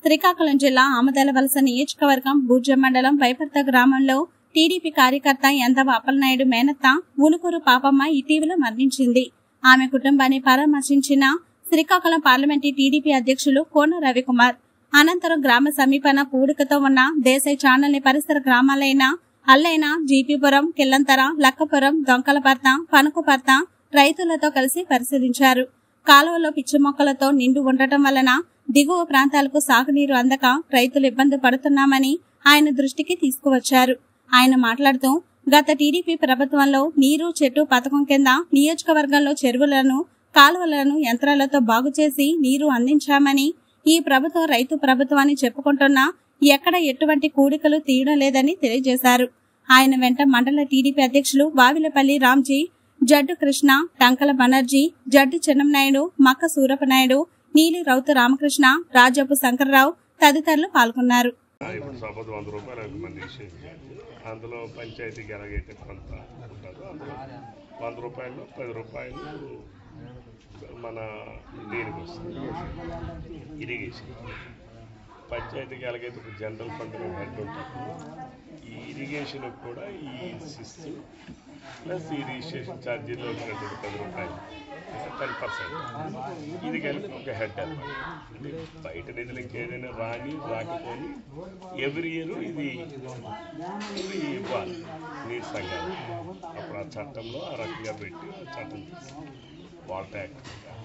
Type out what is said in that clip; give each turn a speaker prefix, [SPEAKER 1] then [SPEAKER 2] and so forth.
[SPEAKER 1] శ్రీకాకుళం జిల్లా ఆమదలవలస నియోజకవర్గం బూర్జ మండలం వైపర్త గ్రామంలో టీడీపీ కార్యకర్త ఎందవ అప్పలనాయుడు మేనత్త ఉనుకూరు పాపమ్మ ఇటీవల మరణించింది ఆమె కుటుంబాన్ని పరామర్శించిన శ్రీకాకుళం పార్లమెంటు టీడీపీ అధ్యక్షులు కోన రవికుమార్ అనంతరం గ్రామ సమీపన పూడికతో ఉన్న దేశాయ్ ఛానల్ని పరిసర గ్రామాలైన అల్లైన జీపీపురం కిల్లంతర లక్కపురం దొంకలపర్త పనుకుపర్త రైతులతో కలిసి పరిశీలించారు కాలువలో పిచ్చి మొక్కలతో నిండు ఉండటం వలన దిగువ ప్రాంతాలకు సాగునీరు అందక రైతులు ఇబ్బంది పడుతున్నామని ఆయన దృష్టికి తీసుకువచ్చారు ఆయన మాట్లాడుతూ గత టీడీపీ ప్రభుత్వంలో నీరు చెట్టు పథకం కింద నియోజకవర్గంలో చెరువులను కాలువలను యంత్రాలతో బాగు చేసి నీరు అందించామని ఈ ప్రభుత్వం రైతు ప్రభుత్వాన్ని చెప్పుకుంటున్నా ఎక్కడ ఎటువంటి కూడికలు తీయడం లేదని తెలియజేశారు ఆయన వెంట మండల టీడీపీ అధ్యక్షులు వావిలపల్లి రామ్జీ జడ్డు కృష్ణ టంకల బనర్జీ జడ్డు చెన్నంనాయుడు మక్క సూరపనాయుడు నీలి రౌతు రామకృష్ణ రాజపు శంకర్రావు తదితరులు పాల్గొన్నారు
[SPEAKER 2] ఇప్పుడు సపోజ్ వంద రూపాయలు మంది ఇచ్చేది అందులో పంచాయతీకి ఎలాగైతే కొంత ఉంటుందో అందులో వంద రూపాయలు పది రూపాయలు మన దీనికి వస్తుంది ఇరిగేషన్ పంచాయతీకి ఎలాగైతే ఇప్పుడు జనరల్ ఫండ్ హెడ్ ఉంటుంది ఈ ఇరిగేషన్ కూడా ఈ సిస్ ప్లస్ ఈ రిజిస్ట్రేషన్ ఛార్జీలో వచ్చినటువంటి పది రూపాయలు అంటే టెన్ పర్సెంట్ ఇది కలిపి ఒక హెడ్ అనమాట అంటే బయట నిధులు ఇంకేదైనా రాని రాకపోని ఎవ్రీ ఇయర్ ఇది ఇది ఇవ్వాలి నీరు సంఘాలు అప్పుడు ఆ చట్టంలో ఆ రకంగా పెట్టి ఆ చట్టం వాటర్ యాక్ట్